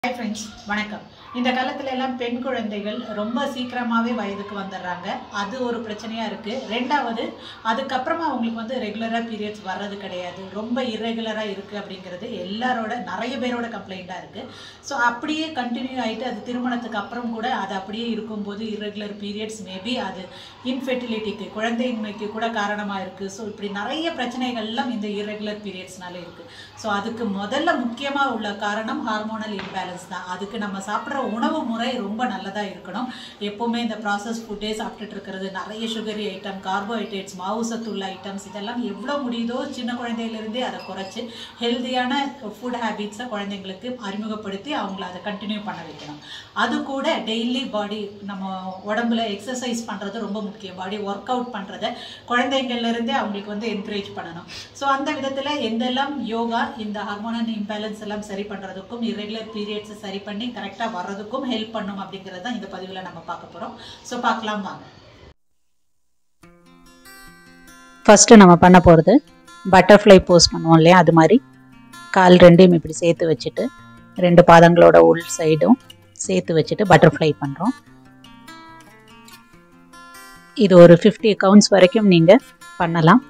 hi friends வணக்கம் இந்த காலத்துல எல்லாம் பெண் குழந்தைகள் ரொம்ப சீக்கிரமாகவே வயதுக்கு வந்துடுறாங்க அது ஒரு பிரச்சனையாக இருக்குது ரெண்டாவது அதுக்கப்புறமா அவங்களுக்கு வந்து ரெகுலராக பீரியட்ஸ் வர்றது கிடையாது ரொம்ப இர்ரெகுலராக இருக்குது அப்படிங்கிறது எல்லாரோட நிறைய பேரோட கம்ப்ளைண்ட்டாக இருக்குது ஸோ அப்படியே கண்டினியூ ஆகிட்டு அது திருமணத்துக்கு அப்புறம் கூட அது அப்படியே இருக்கும்போது இர்ரெகுலர் பீரியட்ஸ் மேபி அது இன்ஃபெர்டிலிட்டிக்கு குழந்தையின்மைக்கு கூட காரணமாக இருக்குது ஸோ இப்படி நிறைய பிரச்சனைகள்லாம் இந்த இர்ரெகுலர் பீரியட்ஸ்னால இருக்குது ஸோ அதுக்கு முதல்ல முக்கியமாக உள்ள காரணம் ஹார்மோனல் இம்பேலன்ஸ் தான் அதுக்கு நம்ம சாப்பிட்ற உணவு முறை ரொம்ப நல்லதாக இருக்கணும் எப்போவுமே இந்த ப்ராசஸ் ஃபுட்டே சாப்பிட்டுட்டு இருக்கிறது நிறைய சுகரி ஐட்டம் கார்போஹைட்ரேட்ஸ் மாவு சத்துள்ள ஐட்டம்ஸ் இதெல்லாம் எவ்வளோ முடியுதோ சின்ன குழந்தையிலேருந்தே அதை குறைச்சி ஹெல்த்தியான ஃபுட் ஹேபிட்ஸை குழந்தைங்களுக்கு அறிமுகப்படுத்தி அவங்கள அதை கண்டினியூ பண்ண வைக்கணும் அது கூட டெய்லி பாடி நம்ம உடம்புல எக்ஸசைஸ் பண்ணுறது ரொம்ப முக்கியம் பாடி ஒர்க் அவுட் பண்ணுறத குழந்தைங்கள்லேருந்தே அவங்களுக்கு வந்து என்கரேஜ் பண்ணணும் ஸோ அந்த விதத்தில் எந்தெல்லாம் யோகா இந்த ஹார்மோனல் இம்பேலன்ஸ் எல்லாம் சரி பண்ணுறதுக்கும் இரெகுலர் பீரியட்ஸை சரி பண்ணி கரெக்டாக வர்றதுக்கும் ஹெல்ப் பண்ணும் அப்படிங்கிறது தான் இந்த பதிவில் நம்ம பார்க்க போகிறோம் ஸோ பார்க்கலாம் வாங்க ஃபஸ்ட்டு நம்ம பண்ண போகிறது பட்டர்ஃப்ளை போஸ் பண்ணுவோம் இல்லையா அது மாதிரி கால் ரெண்டையும் இப்படி சேர்த்து வச்சுட்டு ரெண்டு பாதங்களோட உள் சைடும் சேர்த்து வச்சுட்டு பட்டர்ஃப்ளை பண்ணுறோம் இது ஒரு ஃபிஃப்டி கவுண்ட்ஸ் வரைக்கும் நீங்கள் பண்ணலாம்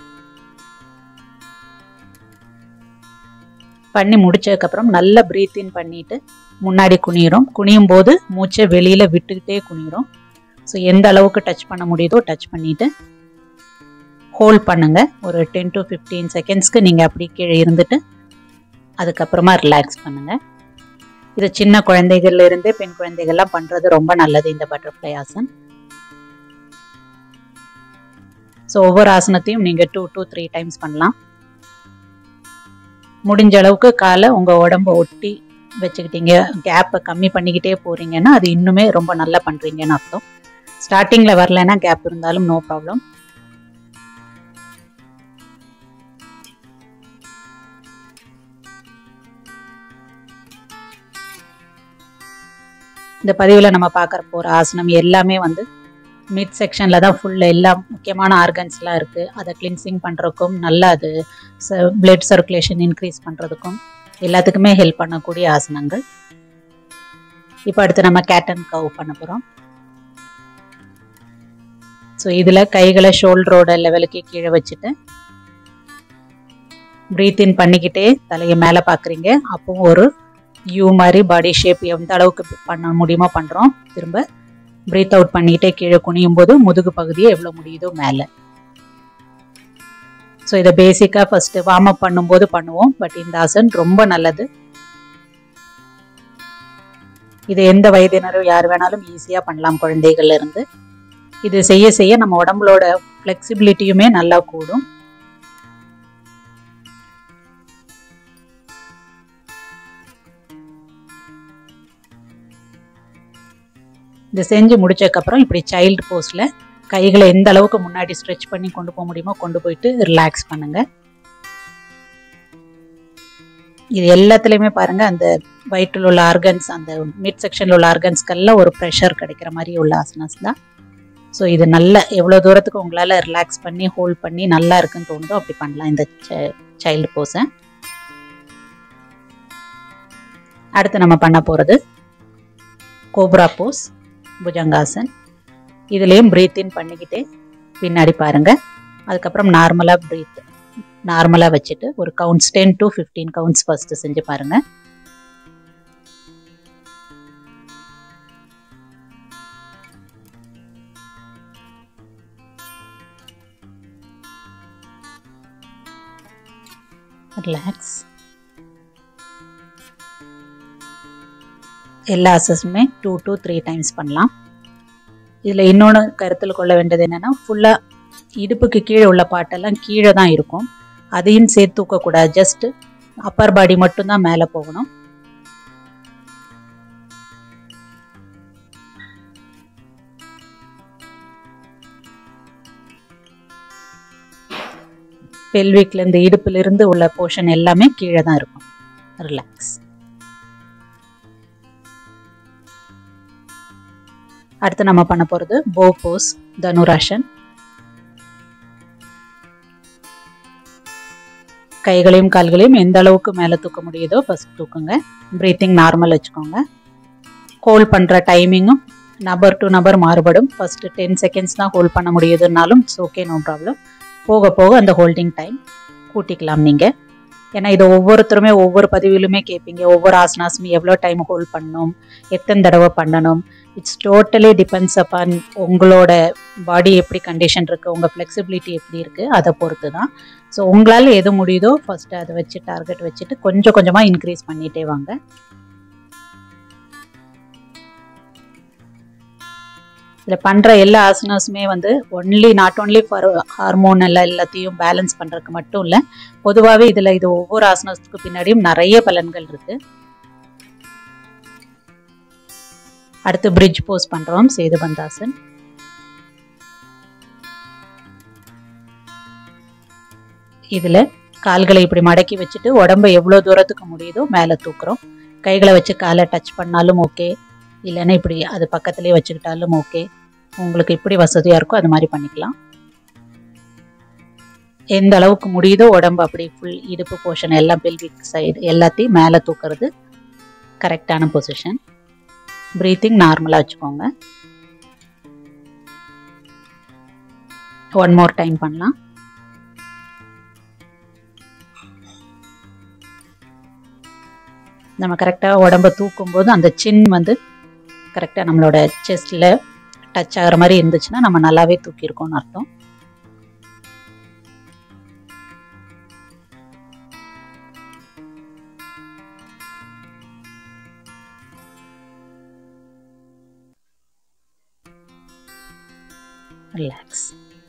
பண்ணி முடிச்சதுக்கப்புறம் நல்லா ப்ரீத் இன் பண்ணிட்டு முன்னாடி குனிகிறோம் குனியும் போது மூச்சை வெளியில் விட்டுக்கிட்டே குனிகிறோம் ஸோ எந்த அளவுக்கு டச் பண்ண முடியுதோ டச் பண்ணிவிட்டு ஹோல்ட் பண்ணுங்க ஒரு டென் டு ஃபிஃப்டீன் செகண்ட்ஸ்க்கு நீங்கள் அப்படி கீழே இருந்துட்டு அதுக்கப்புறமா ரிலாக்ஸ் பண்ணுங்க இது சின்ன குழந்தைகள்ல இருந்தே பெண் குழந்தைகள்லாம் பண்ணுறது ரொம்ப நல்லது இந்த பட்டர்ஃப்ளை ஆசன் ஸோ ஒவ்வொரு ஆசனத்தையும் நீங்கள் டூ டூ த்ரீ டைம்ஸ் பண்ணலாம் முடிஞ்ச அளவுக்கு காலை உங்கள் உடம்ப ஒட்டி வச்சுக்கிட்டீங்க கேப்பை கம்மி பண்ணிக்கிட்டே போகிறீங்கன்னா அது இன்னுமே ரொம்ப நல்லா பண்ணுறீங்கன்னு அர்த்தம் ஸ்டார்டிங்கில் வரலைன்னா கேப் இருந்தாலும் நோ ப்ராப்ளம் இந்த பதிவில் நம்ம பார்க்குற போகிற ஆசனம் எல்லாமே வந்து மிட் செக்ஷனில் தான் ஃபுல்லாக எல்லா முக்கியமான ஆர்கன்ஸ்லாம் இருக்குது அதை கிளின்சிங் பண்ணுறதுக்கும் நல்லா அது பிளட் சர்க்குலேஷன் இன்க்ரீஸ் பண்ணுறதுக்கும் எல்லாத்துக்குமே ஹெல்ப் பண்ணக்கூடிய ஆசனங்கள் இப்போ அடுத்து நம்ம கேட்டன் கவ் பண்ண போகிறோம் ஸோ இதில் கைகளை ஷோல்டரோட லெவலுக்கு கீழே வச்சுட்டு ப்ரீத் இன் பண்ணிக்கிட்டே தலையை மேலே பார்க்குறீங்க அப்பவும் ஒரு யூ மாதிரி பாடி ஷேப் எந்த அளவுக்கு பண்ண முடியுமோ பண்ணுறோம் திரும்ப ப்ரீத் அவுட் பண்ணிக்கிட்டே கீழே குனியும் போது முதுகு பகுதியை எவ்வளோ முடியுதோ மேலே ஸோ இதை பேசிக்காக ஃபஸ்ட்டு வார்ம் அப் பண்ணும்போது பண்ணுவோம் பட் இந்த ஆசன் ரொம்ப நல்லது இது எந்த வயதினரும் யார் வேணாலும் ஈஸியாக பண்ணலாம் குழந்தைகள்ல இருந்து இது செய்ய செய்ய நம்ம உடம்புலோட ஃப்ளெக்சிபிலிட்டியுமே நல்லா கூடும் இது செஞ்சு முடிச்சதுக்கப்புறம் இப்படி சைல்டு போஸ்டில் கைகளை எந்த அளவுக்கு முன்னாடி ஸ்ட்ரெச் பண்ணி கொண்டு போக முடியுமோ கொண்டு போயிட்டு ரிலாக்ஸ் பண்ணுங்க இது எல்லாத்துலேயுமே பாருங்க அந்த வயிற்றில் உள்ள ஆர்கன்ஸ் அந்த மிட் செக்ஷனில் உள்ள ஆர்கன்ஸ்க்கெல்லாம் ஒரு ப்ரெஷர் கிடைக்கிற மாதிரி உள்ள ஆசனாஸ் தான் ஸோ இது நல்ல எவ்வளோ தூரத்துக்கு உங்களால் ரிலாக்ஸ் பண்ணி ஹோல்ட் பண்ணி நல்லா இருக்குன்னு தோணுதோ அப்படி பண்ணலாம் இந்த சைல்டு போஸை அடுத்து நம்ம பண்ண போகிறது கோப்ரா போஸ் புஜங்காசன் இதுலேயும் ப்ரீத் இன் பண்ணிக்கிட்டே பின்னாடி பாருங்க அதுக்கப்புறம் நார்மலாக ப்ரீத் நார்மலாக வச்சுட்டு ஒரு counts ten to fifteen counts first செஞ்சு பாருங்க ரிலாக்ஸ் எல்லா அசஸுமே டூ டூ த்ரீ டைம்ஸ் பண்ணலாம் இதில் இன்னொன்று கருத்தில் கொள்ள வேண்டியது என்னென்னா ஃபுல்லாக இடுப்புக்கு கீழே உள்ள பாட்டெல்லாம் கீழே தான் இருக்கும் அதையும் சேர்த்து தூக்கக்கூடாது ஜஸ்ட் அப்பர் பாடி மட்டும்தான் மேலே போகணும் பெல்விக்லேருந்து இடுப்புலேருந்து உள்ள போர்ஷன் எல்லாமே கீழே தான் இருக்கும் ரிலாக்ஸ் அடுத்து நம்ம பண்ண போகிறது போ போஸ் தனுராஷன் கைகளையும் கால்களையும் எந்த அளவுக்கு மேலே தூக்க முடியுதோ ஃபஸ்ட் தூக்குங்க ப்ரீத்திங் நார்மல் வச்சுக்கோங்க ஹோல்ட் பண்ணுற டைமிங்கும் நபர் டு நபர் மாறுபடும் ஃபஸ்ட்டு டென் செகண்ட்ஸ் தான் ஹோல்ட் பண்ண முடியுதுனாலும் இட்ஸ் ஓகே நோ ப்ராப்ளம் போக போக அந்த ஹோல்டிங் டைம் கூட்டிக்கலாம் நீங்கள் ஏன்னா இது ஒவ்வொருத்தருமே ஒவ்வொரு பதிவிலுமே கேட்பீங்க ஒவ்வொரு ஆசனாஸுமே எவ்வளோ டைம் ஹோல்ட் பண்ணணும் எத்தனை தடவை பண்ணணும் இட்ஸ் டோட்டலி டிபெண்ட்ஸ் அப்பான் உங்களோட பாடி எப்படி கண்டிஷன் இருக்குது உங்கள் ஃப்ளெக்சிபிலிட்டி எப்படி இருக்குது அதை பொறுத்து தான் ஸோ உங்களால் எது முடியுதோ ஃபஸ்ட்டு அதை வச்சு டார்கெட் வச்சுட்டு கொஞ்சம் கொஞ்சமாக இன்க்ரீஸ் பண்ணிகிட்டே வாங்க இதில் பண்ணுற எல்லா ஆசனாஸுமே வந்து only not only for hormone எல்லாம் எல்லாத்தையும் பேலன்ஸ் பண்ணுறதுக்கு மட்டும் இல்லை பொதுவாகவே இதில் இது ஒவ்வொரு ஆசனத்துக்கு பின்னாடியும் நிறைய பலன்கள் இருக்குது அடுத்து பிரிட்ஜ் போஸ் பண்ணுறோம் சேது பந்தாசன் இதில் கால்களை இப்படி மடக்கி வச்சுட்டு உடம்பை எவ்வளோ தூரத்துக்கு முடியுதோ மேலே தூக்குறோம் கைகளை வச்சு காலை டச் பண்ணாலும் ஓகே இல்லைன்னா இப்படி அது பக்கத்துலேயே வச்சுக்கிட்டாலும் ஓகே உங்களுக்கு இப்படி வசதியாக இருக்கோ அது மாதிரி பண்ணிக்கலாம் எந்த அளவுக்கு முடியுதோ உடம்பு அப்படி ஃபுல் இடுப்பு போர்ஷன் எல்லாம் பெல்விக் சைடு எல்லாத்தையும் மேலே தூக்குறது கரெக்டான பொசிஷன் ப்ரீத்திங் நார்மலாக வச்சுக்கோங்க ஒன் மோர் டைம் பண்ணலாம் நம்ம கரெக்டாக உடம்ப தூக்கும்போது அந்த சின் வந்து கரெக்டாக நம்மளோட செஸ்டில் டச் ஆகிற மாதிரி இருந்துச்சுன்னா நம்ம நல்லாவே தூக்கியிருக்கோம்னு அர்த்தம் ரிலாக்ஸ்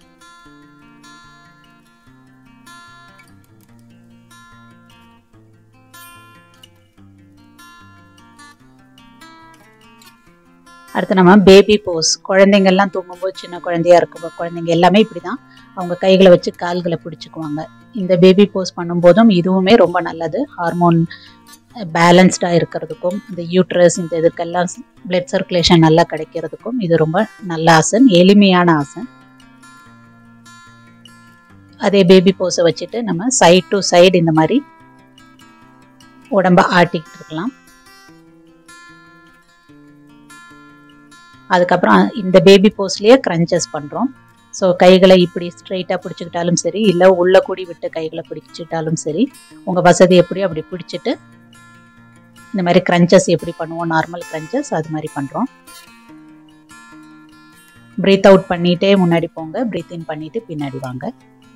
அடுத்து நம்ம பேபி போஸ் குழந்தைங்கள்லாம் தூங்கும்போது சின்ன குழந்தையா இருக்கும் குழந்தைங்க எல்லாமே இப்படி தான் அவங்க கைகளை வச்சு கால்களை பிடிச்சிக்குவாங்க இந்த பேபி போஸ் பண்ணும்போதும் இதுவுமே ரொம்ப நல்லது ஹார்மோன் பேலன்ஸ்டாக இருக்கிறதுக்கும் இந்த யூட்ரஸ் இந்த இதுக்கெல்லாம் பிளட் சர்க்குலேஷன் நல்லா கிடைக்கிறதுக்கும் இது ரொம்ப நல்ல ஆசன் எளிமையான ஆசன் அதே பேபி போஸை வச்சுட்டு நம்ம சைட் டு சைடு இந்த மாதிரி உடம்ப ஆட்டிக்கிட்டு இருக்கலாம் அதுக்கப்புறம் இந்த பேபி போஸ்ட்லேயே க்ரன்ச்சஸ் பண்ணுறோம் ஸோ கைகளை இப்படி ஸ்ட்ரைட்டாக பிடிச்சிக்கிட்டாலும் சரி இல்லை உள்ள கூடி விட்டு கைகளை பிடிச்சிட்டாலும் சரி உங்கள் வசதி எப்படி அப்படி பிடிச்சிட்டு இந்த மாதிரி க்ரன்ச்சஸ் எப்படி பண்ணுவோம் நார்மல் க்ரன்ச்சஸ் அது மாதிரி பண்ணுறோம் ப்ரீத் அவுட் பண்ணிகிட்டே முன்னாடி போங்க ப்ரீத் இன் பண்ணிவிட்டு பின்னாடி வாங்க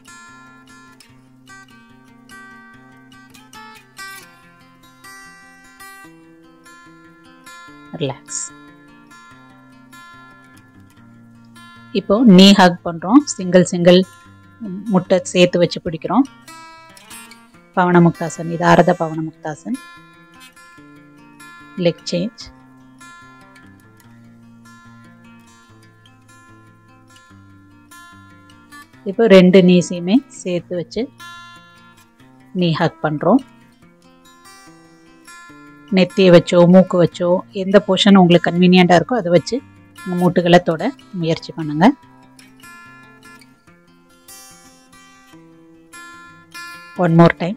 ரிலாக்ஸ் இப்போ நீ ஹக் பண்ணுறோம் சிங்கிள் சிங்கிள் முட்டை சேர்த்து வச்சு பிடிக்கிறோம் பவன முக்தாசன் இது ஆரத பவன முக்தாசன் லெக் சேஞ்ச் இப்போ ரெண்டு நீஸையுமே சேர்த்து வச்சு நீ ஹக் பண்ணுறோம் நெத்தியை வச்சோ மூக்கு வச்சோ எந்த போர்ஷன் உங்களுக்கு கன்வீனியண்ட்டாக இருக்கோ அதை வச்சு உங்கள் மூட்டுகளை தொட முயற்சி பண்ணுங்க ஒன் மோர் டைம்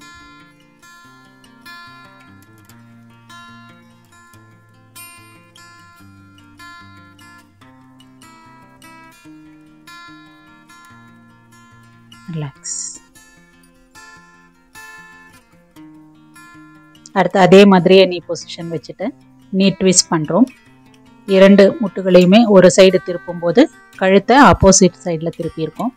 ரிலாக்ஸ் அடுத்து அதே மாதிரியே நீ பொசிஷன் வச்சுட்டு நீ ட்விஸ்ட் பண்ணுறோம் இரண்டு முட்டுகளையுமே ஒரு சைடு திருப்பும் போது கழுத்தை ஆப்போசிட் சைடில் திருப்பியிருக்கோம்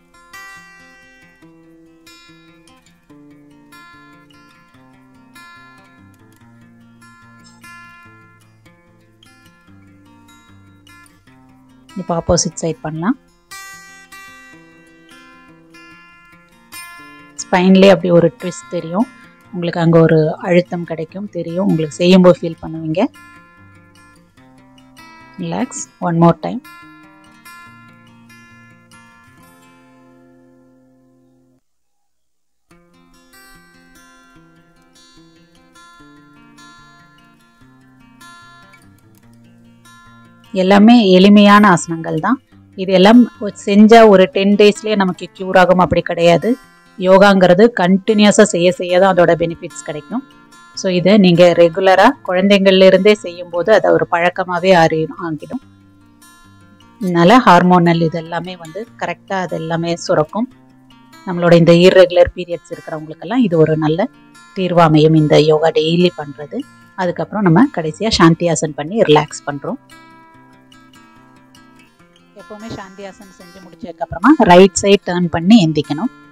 இப்போ ஆப்போசிட் சைட் பண்ணலாம் ஸ்பைன்லேயே அப்படி ஒரு ட்விஸ்ட் தெரியும் உங்களுக்கு அங்கே ஒரு அழுத்தம் கிடைக்கும் தெரியும் உங்களுக்கு செய்யும்போது ஃபீல் பண்ணுவீங்க ரிலாக்ஸ் ஒன் மோர் டைம் எல்லாமே எளிமையான ஆசனங்கள் தான் இது எல்லாம் செஞ்சால் ஒரு டென் டேஸ்லேயே நமக்கு க்யூர் ஆகும் அப்படி கிடையாது யோகாங்கிறது கண்டினியூஸாக செய்ய செய்ய தான் அதோட பெனிஃபிட்ஸ் கிடைக்கும் ஸோ இதை நீங்கள் ரெகுலராக குழந்தைங்கள்லேருந்தே செய்யும்போது அதை ஒரு பழக்கமாகவே ஆறி ஆகிடும் அதனால ஹார்மோனல் இது எல்லாமே வந்து கரெக்டாக அது எல்லாமே சுரக்கும் நம்மளோட இந்த இர்ரெகுலர் பீரியட்ஸ் இருக்கிறவங்களுக்கெல்லாம் இது ஒரு நல்ல தீர்வாமையும் இந்த யோகா டெய்லி பண்ணுறது அதுக்கப்புறம் நம்ம கடைசியாக சாந்தியாசன் பண்ணி ரிலாக்ஸ் பண்ணுறோம் எப்போவுமே சாந்தியாசன் செஞ்சு முடிச்சதுக்கப்புறமா ரைட் சைட் டேர்ன் பண்ணி எந்திக்கணும்